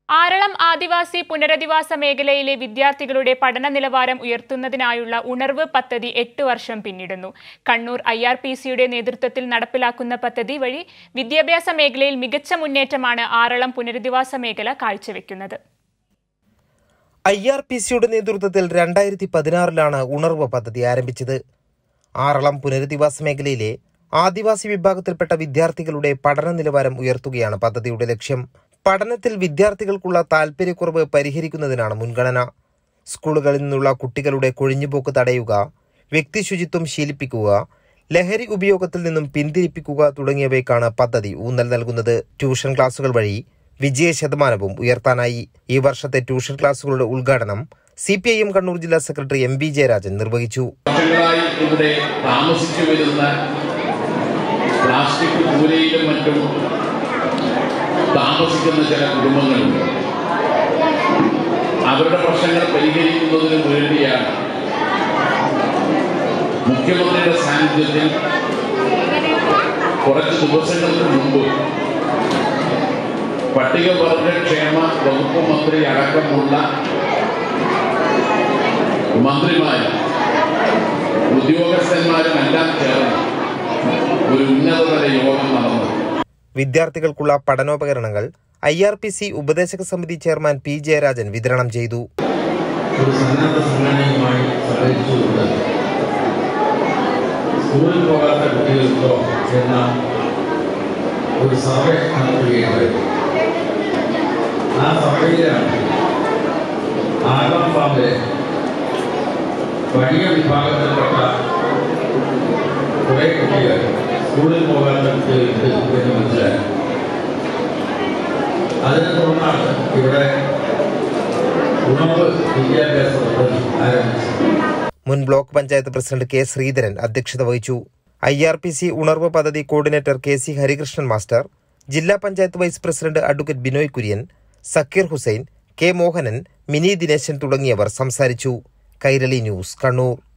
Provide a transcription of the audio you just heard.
ആരളം ആദിവാസി പുനരധിവാസ മേഖലയിലെ വിദ്യാർത്ഥികളുടെ പഠന നിലവാരം ഉയർത്തുന്നതിനായുള്ള ഉണർവ് പദ്ധതി എട്ട് വർഷം പിന്നിടുന്നു കണ്ണൂർ ഐ ആർ പി സിയുടെ നേതൃത്വത്തിൽ നടപ്പിലാക്കുന്ന പദ്ധതി വഴി വിദ്യാഭ്യാസ മേഖലയിൽ മികച്ച മുന്നേറ്റമാണ് ആരളം പുനരധിവാസ മേഖല കാഴ്ചവെക്കുന്നത് ഐ ആർ പി സിയുടെ നേതൃത്വത്തിൽ രണ്ടായിരത്തി പതിനാറിലാണ് ഉണർവ് പദ്ധതി ആരംഭിച്ചത് ആറളം പുനരധിവാസ മേഖലയിലെ ആദിവാസി വിഭാഗത്തിൽപ്പെട്ട വിദ്യാർത്ഥികളുടെ പഠന നിലവാരം ഉയർത്തുകയാണ് പദ്ധതിയുടെ ലക്ഷ്യം പഠനത്തിൽ വിദ്യാർത്ഥികൾക്കുള്ള താൽപ്പര്യക്കുറവ് പരിഹരിക്കുന്നതിനാണ് മുൻഗണന സ്കൂളുകളിൽ നിന്നുള്ള കുട്ടികളുടെ കൊഴിഞ്ഞുപോക്ക് തടയുക വ്യക്തി ശുചിത്വം ശീലിപ്പിക്കുക ലഹരി ഉപയോഗത്തിൽ നിന്നും പിന്തിരിപ്പിക്കുക തുടങ്ങിയവയ്ക്കാണ് പദ്ധതി ഊന്നൽ നൽകുന്നത് ട്യൂഷൻ ക്ലാസുകൾ വഴി വിജയ ശതമാനവും ഉയർത്താനായി ഈ വർഷത്തെ ട്യൂഷൻ ക്ലാസുകളുടെ ഉദ്ഘാടനം C P I M Kannur ജില്ലാ സെക്രട്ടറി എം വി ജയരാജൻ നിർവഹിച്ചു വർഷങ്ങളായി ഇവിടെ താമസിച്ചു വരുന്ന പ്ലാസ്റ്റിക് കൂരയിലും മറ്റും താമസിക്കുന്ന ചില കുടുംബങ്ങളുണ്ട് അവരുടെ പ്രശ്നങ്ങൾ പരിഹരിക്കുന്നതിന് വേണ്ടിയാണ് മുഖ്യമന്ത്രിയുടെ സാന്നിധ്യത്തിൽ കുറച്ച് ദിവസങ്ങൾക്ക് മുമ്പ് പട്ടികവർഗക്ഷേമ വകുപ്പ് മന്ത്രി അടക്കമുള്ള മന്ത്രിമാരും ഉദ്യോഗസ്ഥന്മാരും എല്ലാം ചേർന്ന് ഒരു ഉന്നതതല യോഗം നടന്നു വിദ്യാർത്ഥികൾക്കുള്ള പഠനോപകരണങ്ങൾ ഐ ആർ പി സി ഉപദേശക സമിതി ചെയർമാൻ പി ജയരാജൻ വിതരണം ചെയ്തു ഒരു സന്നദ്ധ സംഘടനയുമായി സഹകരിച്ചുകൊണ്ട് സ്കൂളിൽ പോകാത്ത കുട്ടികൾക്കോ എന്ന ഒരു സർവേ നടത്തുകയുണ്ടായി ആ സർവേയിലാണ് ആറാം ഫാമിലെ വലിയ വിഭാഗത്തിൽപ്പെട്ട കുറേ കുട്ടികൾ സ്കൂളിൽ പോകാത്ത കുട്ടികളുണ്ട് എന്ന് മനസ്സിലായി അതിനെ തുടർന്നാണ് ഇവിടെ ഉണർവ് വിദ്യാഭ്യാസ പദ്ധതി ആരംഭിച്ചത് മുൻ block panchayat president K Sreedharan അധ്യക്ഷത വഹിച്ചു ഐ ആർ പി സി ഉണർവ് പദ്ധതി coordinator K C Harikrishnan master ജില്ലാ panchayat vice president advocate Binoy Kurian Zakir Hussain K Mohanan Mini Dineshan തുടങ്ങിയവർ സംസാരിച്ചു കൈരളി ന്യൂസ് കണ്ണൂർ